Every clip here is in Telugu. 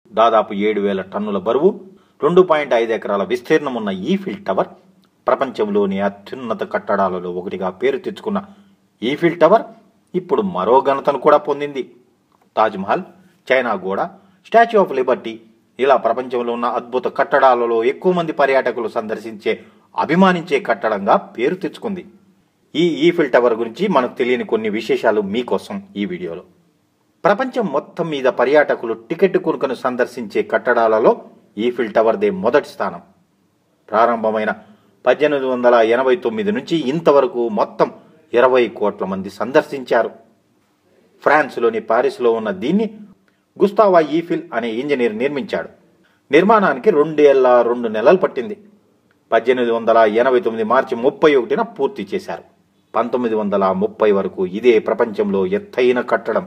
దాదాపు ఏడు వేల టన్నుల బరువు రెండు పాయింట్ ఐదు ఎకరాల విస్తీర్ణం ఉన్న ఈఫిల్ టవర్ ప్రపంచంలోని అత్యున్నత కట్టడాలలో ఒకటిగా పేరు తెచ్చుకున్న ఈఫిల్ టవర్ ఇప్పుడు మరో ఘనతను కూడా పొందింది తాజ్మహల్ చైనా గోడ స్టాచ్యూ ఆఫ్ లిబర్టీ ఇలా ప్రపంచంలో ఉన్న అద్భుత కట్టడాలలో ఎక్కువ మంది పర్యాటకులు సందర్శించే అభిమానించే కట్టడంగా పేరు తెచ్చుకుంది ఈ ఈఫిల్ టవర్ గురించి మనకు తెలియని కొన్ని విశేషాలు మీకోసం ఈ వీడియోలో ప్రపంచం మొత్తం మీద పర్యాటకులు టికెట్ కొనుక్కొని సందర్శించే కట్టడాలలో ఈఫిల్ టవర్దే మొదటి స్థానం ప్రారంభమైన పద్దెనిమిది వందల ఎనభై తొమ్మిది నుంచి ఇంతవరకు మొత్తం ఇరవై కోట్ల మంది సందర్శించారు ఫ్రాన్స్లోని పారిస్లో ఉన్న దీన్ని గుస్తావా ఈఫిల్ అనే ఇంజనీర్ నిర్మించాడు నిర్మాణానికి రెండేళ్ల రెండు నెలలు పట్టింది పద్దెనిమిది వందల ఎనభై తొమ్మిది మార్చి ముప్పై ఒకటిన పూర్తి చేశారు పంతొమ్మిది వందల ముప్పై వరకు ఇదే ప్రపంచంలో ఎత్తైన కట్టడం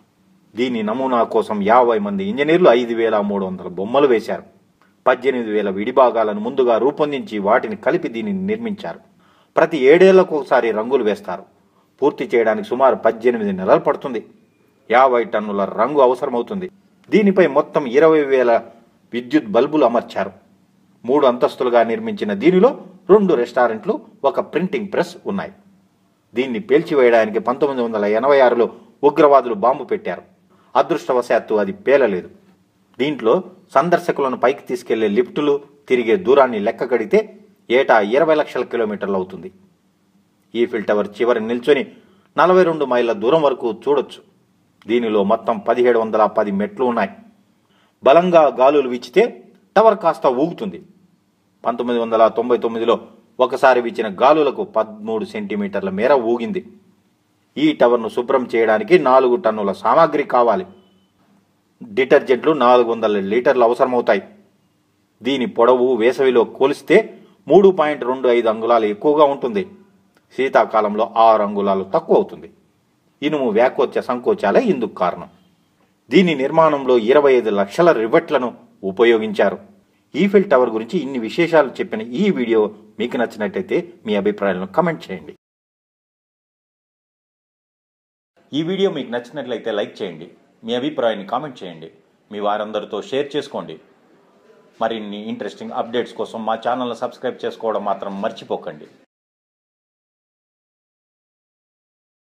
దీని నమూనా కోసం యాభై మంది ఇంజనీర్లు ఐదు వేల మూడు వందల బొమ్మలు వేశారు పద్దెనిమిది వేల విడిభాగాలను ముందుగా రూపొందించి వాటిని కలిపి దీనిని నిర్మించారు ప్రతి ఏడేళ్లకు ఒకసారి రంగులు వేస్తారు పూర్తి చేయడానికి సుమారు పద్దెనిమిది నెలలు పడుతుంది యాభై టన్నుల రంగు అవసరమవుతుంది దీనిపై మొత్తం ఇరవై వేల విద్యుత్ బల్బులు అమర్చారు మూడు అంతస్తులుగా నిర్మించిన దీనిలో రెండు రెస్టారెంట్లు ఒక ప్రింటింగ్ ప్రెస్ ఉన్నాయి దీన్ని పేల్చివేయడానికి పంతొమ్మిది వందల ఎనభై ఆరులో ఉగ్రవాదులు బాంబు పెట్టారు అదృష్టవశాత్తు అది పేలలేదు దీంట్లో సందర్శకులను పైకి తీసుకెళ్లే లిఫ్టులు తిరిగే దూరాన్ని లెక్క కడితే ఏటా ఇరవై లక్షల కిలోమీటర్లు అవుతుంది ఈఫిల్ టవర్ చివరి నిల్చొని నలభై రెండు మైళ్ళ దూరం వరకు చూడొచ్చు దీనిలో మొత్తం పదిహేడు వందల పది మెట్లు ఉన్నాయి బలంగా గాలులు వీచితే టవర్ కాస్త ఊగుతుంది పంతొమ్మిది వందల తొంభై తొమ్మిదిలో ఒకసారి వీచిన గాలులకు పదమూడు సెంటీమీటర్ల మేర ఊగింది ఈ టవర్ను శుభ్రం చేయడానికి నాలుగు టన్నుల సామాగ్రి కావాలి డిటర్జెంట్లు నాలుగు వందల లీటర్లు అవసరమవుతాయి దీని పొడవు వేసవిలో కోలిస్తే మూడు పాయింట్ రెండు ఐదు అంగుళాలు ఎక్కువగా ఉంటుంది శీతాకాలంలో ఆరు అంగుళాలు తక్కువ అవుతుంది ఇనుము వ్యాకోచ సంకోచాలే ఇందుకు కారణం దీని నిర్మాణంలో ఇరవై ఐదు లక్షల రివెట్లను ఉపయోగించారు ఈఫిల్ టవర్ గురించి ఇన్ని విశేషాలు చెప్పిన ఈ వీడియో మీకు నచ్చినట్టయితే మీ అభిప్రాయాలను కమెంట్ చేయండి ఈ వీడియో మీకు నచ్చినట్లయితే లైక్ చేయండి మీ అభిప్రాయాన్ని కామెంట్ చేయండి మీ వారందరితో షేర్ చేసుకోండి మరిన్ని ఇంట్రెస్టింగ్ అప్డేట్స్ కోసం మా ఛానల్ని సబ్స్క్రైబ్ చేసుకోవడం మాత్రం మర్చిపోకండి